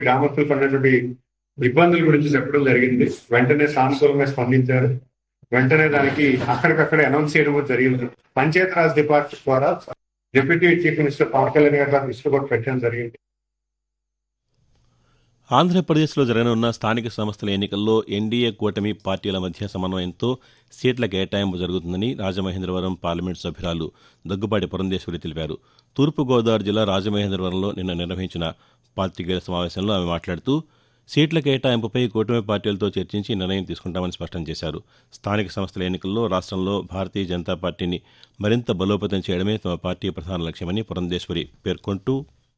గ్రామస్తులకు ఉన్నటువంటి ఇబ్బందుల గురించి చెప్పడం జరిగింది వెంటనే సానుకూలంగా స్పందించారు వెంటనే దానికి అక్కడికక్కడే అనౌన్స్ చేయడం కూడా జరిగింది పంచాయత్ రాజ్ డిపార్ట్మెంట్ ద్వారా deputy chief minister Pawan Kalyan గారి దృష్టి కూడా పెట్టడం జరిగింది ఆంధ్రప్రదేశ్లో జరగనున్న స్థానిక సంస్థల ఎన్నికల్లో ఎన్డీఏ కూటమి పార్టీల మధ్య సమన్వయంతో సీట్ల కేటాయింపు జరుగుతుందని రాజమహేంద్రవరం పార్లమెంటు సభ్యురాలు దగ్గుబాటి పురంధేశ్వరి తెలిపారు తూర్పుగోదావరి జిల్లా రాజమహేంద్రవరంలో నిన్న నిర్వహించిన పాతికేయుల సమావేశంలో ఆమె మాట్లాడుతూ సీట్ల కేటాయింపుపై కూటమి పార్టీలతో చర్చించి నిర్ణయం తీసుకుంటామని స్పష్టం చేశారు స్థానిక సంస్థల ఎన్నికల్లో రాష్ట్రంలో భారతీయ జనతా పార్టీని మరింత బలోపేతం చేయడమే తమ పార్టీ ప్రధాన లక్ష్యమని పురంధేశ్వరి పేర్కొంటూ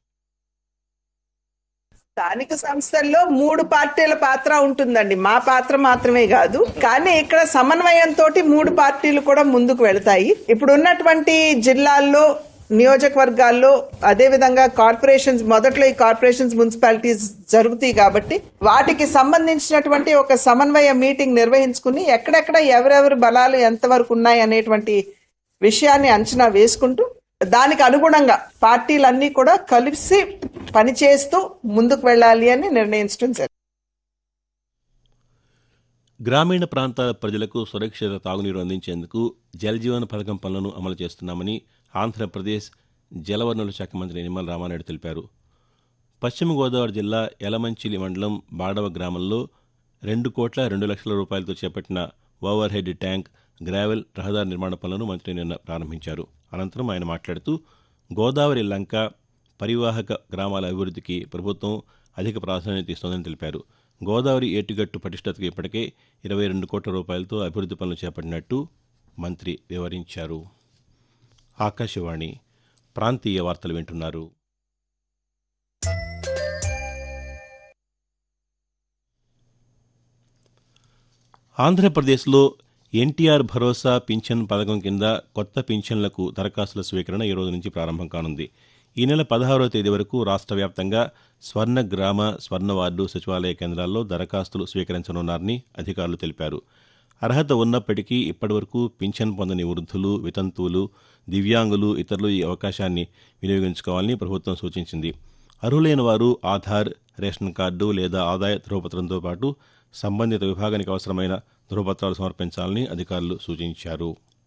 స్థానిక సంస్థల్లో మూడు పార్టీల పాత్ర ఉంటుందండి మా పాత్ర మాత్రమే కాదు కానీ ఇక్కడ సమన్వయంతో మూడు పార్టీలు కూడా ముందుకు వెళతాయి ఇప్పుడు ఉన్నటువంటి జిల్లాల్లో నియోజకవర్గాల్లో అదే విధంగా కార్పొరేషన్స్ మొదట్లో ఈ కార్పొరేషన్స్ మున్సిపాలిటీస్ జరుగుతాయి కాబట్టి వాటికి సంబంధించినటువంటి ఒక సమన్వయ మీటింగ్ నిర్వహించుకుని ఎక్కడెక్కడ ఎవరెవరి బలాలు ఎంతవరకు ఉన్నాయి అనేటువంటి విషయాన్ని అంచనా వేసుకుంటూ దానికి అనుగుణంగా పార్టీలన్నీ కూడా కలిసి పనిచేస్తూ ముందుకు వెళ్ళాలి అని నిర్ణయించడం జరిగింది గ్రామీణ ప్రాంతాల ప్రజలకు సురక్షిత తాగునీరు అందించేందుకు జల్ జీవన్ పథకం పనులను అమలు చేస్తున్నామని ఆంధ్రప్రదేశ్ జలవనరుల శాఖ మంత్రి నిమ్మల రామానాయుడు తెలిపారు పశ్చిమ గోదావరి జిల్లా యలమంచిలి మండలం బాడవ గ్రామంలో రెండు కోట్ల రెండు లక్షల రూపాయలతో చేపట్టిన ఓవర్ హెడ్ ట్యాంక్ గ్రావెల్ రహదారి నిర్మాణ పనులను మంత్రి నిన్న ప్రారంభించారు అనంతరం ఆయన మాట్లాడుతూ గోదావరి లంక పరివాహక గ్రామాల అభివృద్ధికి ప్రభుత్వం అధిక ప్రాధాన్యత ఇస్తోందని తెలిపారు గోదావరి ఏటిగట్టు పటిష్టతకు ఇప్పటికే ఇరవై రెండు కోట్ల రూపాయలతో అభివృద్ధి పనులు చేపట్టినట్టు మంత్రి వివరించారు ఆకాశవాణి ప్రాంతీయ వార్తలు వింటున్నారు ఆంధ్రప్రదేశ్లో ఎన్టీఆర్ భరోసా పింఛన్ పథకం కింద కొత్త పింఛన్లకు దరఖాస్తుల స్వీకరణ ఈ రోజు నుంచి ప్రారంభం కానుంది ఈ నెల పదహారవ తేదీ వరకు రాష్ట్ర వ్యాప్తంగా స్వర్ణ గ్రామ స్వర్ణ వార్డు సచివాలయ కేంద్రాల్లో దరఖాస్తులు స్వీకరించనున్నారని అధికారులు తెలిపారు అర్హత ఉన్నప్పటికీ ఇప్పటివరకు పింఛన్ పొందని వృద్ధులు వితంతువులు దివ్యాంగులు ఇతరులు ఈ అవకాశాన్ని వినియోగించుకోవాలని ప్రభుత్వం సూచించింది అర్హులైన వారు ఆధార్ రేషన్ కార్డు లేదా ఆదాయ ధృవపత్రంతో పాటు సంబంధిత విభాగానికి అవసరమైన ధృవపత్రాలు సమర్పించాలని అధికారులు సూచించారు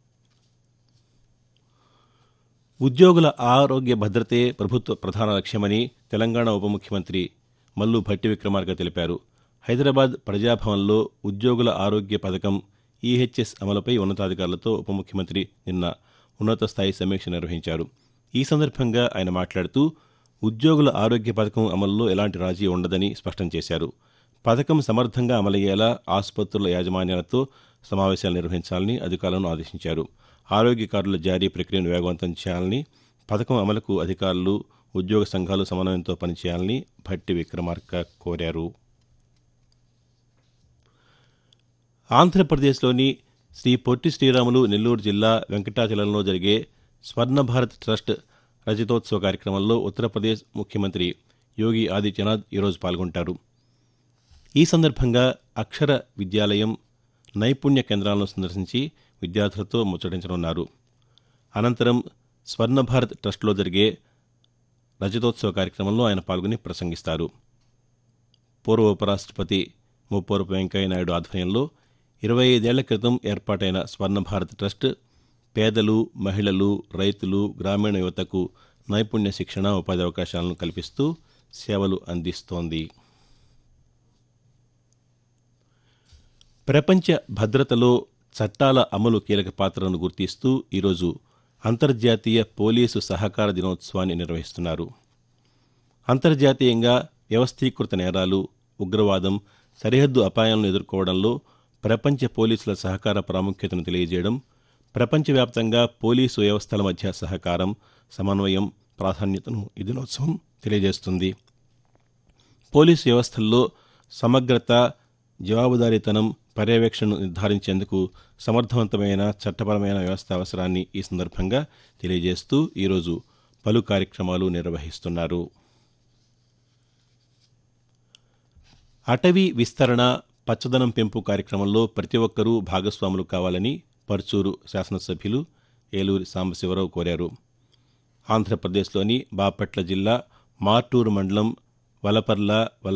ఉద్యోగుల ఆరోగ్య భద్రతే ప్రభుత్వ ప్రధాన లక్ష్యమని తెలంగాణ ఉప ముఖ్యమంత్రి మల్లు భట్టి విక్రమార్క తెలిపారు హైదరాబాద్ ప్రజాభవన్లో ఉద్యోగుల ఆరోగ్య పథకం ఈహెచ్ఎస్ అమలుపై ఉన్నతాధికారులతో ఉప ముఖ్యమంత్రి నిన్న ఉన్నత స్థాయి సమీక్ష నిర్వహించారు ఈ సందర్భంగా ఆయన మాట్లాడుతూ ఉద్యోగుల ఆరోగ్య పథకం అమలులో ఎలాంటి రాజీ ఉండదని స్పష్టం చేశారు పథకం సమర్థంగా అమలయ్యేలా ఆసుపత్రుల యాజమాన్యాలతో సమావేశాలు నిర్వహించాలని అధికారులను ఆదేశించారు ఆరోగ్య కార్డుల జారీ ప్రక్రియను వేగవంతం చేయాలని పథకం అమలుకు అధికారులు ఉద్యోగ సంఘాలు సమన్వయంతో పనిచేయాలని భట్టి విక్రమార్క కోరారు ఆంధ్రప్రదేశ్లోని శ్రీ పొట్టి శ్రీరాములు నెల్లూరు జిల్లా వెంకటాచలంలో జరిగే స్వర్ణ భారత్ ట్రస్ట్ రజతోత్సవ కార్యక్రమంలో ఉత్తరప్రదేశ్ ముఖ్యమంత్రి యోగి ఆదిత్యనాథ్ ఈరోజు పాల్గొంటారు ఈ సందర్భంగా అక్షర విద్యాలయం నైపుణ్య కేంద్రాలను సందర్శించి విద్యార్థులతో ముచ్చటించనున్నారు అనంతరం స్వర్ణ భారత్ ట్రస్ట్లో జరిగే రజతోత్సవ కార్యక్రమంలో ఆయన పాల్గొని ప్రసంగిస్తారు పూర్వ ఉపరాష్ట్రపతి ముప్పవరపు వెంకయ్యనాయుడు ఆధ్వర్యంలో ఇరవై ఐదేళ్ల క్రితం ఏర్పాటైన స్వర్ణ భారత్ ట్రస్ట్ పేదలు మహిళలు రైతులు గ్రామీణ యువతకు నైపుణ్య శిక్షణ ఉపాధి అవకాశాలను కల్పిస్తూ సేవలు అందిస్తోంది ప్రపంచ భద్రతలో చట్టాల అమలు కీలక పాత్రను గుర్తిస్తూ ఈరోజు అంతర్జాతీయ పోలీసు సహకార దినోత్సవాన్ని నిర్వహిస్తున్నారు అంతర్జాతీయంగా వ్యవస్థీకృత నేరాలు ఉగ్రవాదం సరిహద్దు అపాయాలను ఎదుర్కోవడంలో ప్రపంచ పోలీసుల సహకార ప్రాముఖ్యతను తెలియజేయడం ప్రపంచవ్యాప్తంగా పోలీసు వ్యవస్థల మధ్య సహకారం సమన్వయం ప్రాధాన్యతను ఈ దినోత్సవం తెలియజేస్తుంది పోలీసు వ్యవస్థల్లో సమగ్రత జవాబుదారీతనం పర్యవేక్షణను నిర్ధారించేందుకు సమర్థవంతమైన చట్టపరమైన వ్యవస్థ అవసరాన్ని ఈ సందర్భంగా తెలియజేస్తూ ఈరోజు పలు కార్యక్రమాలు నిర్వహిస్తున్నారు అటవీ విస్తరణ పచ్చదనం పెంపు కార్యక్రమంలో ప్రతి ఒక్కరూ భాగస్వాములు కావాలని పర్చూరు శాసనసభ్యులు ఏలూరి సాంబశివరావు కోరారు ఆంధ్రప్రదేశ్లోని బాపట్ల జిల్లా మార్టూరు మండలం వలపర్ల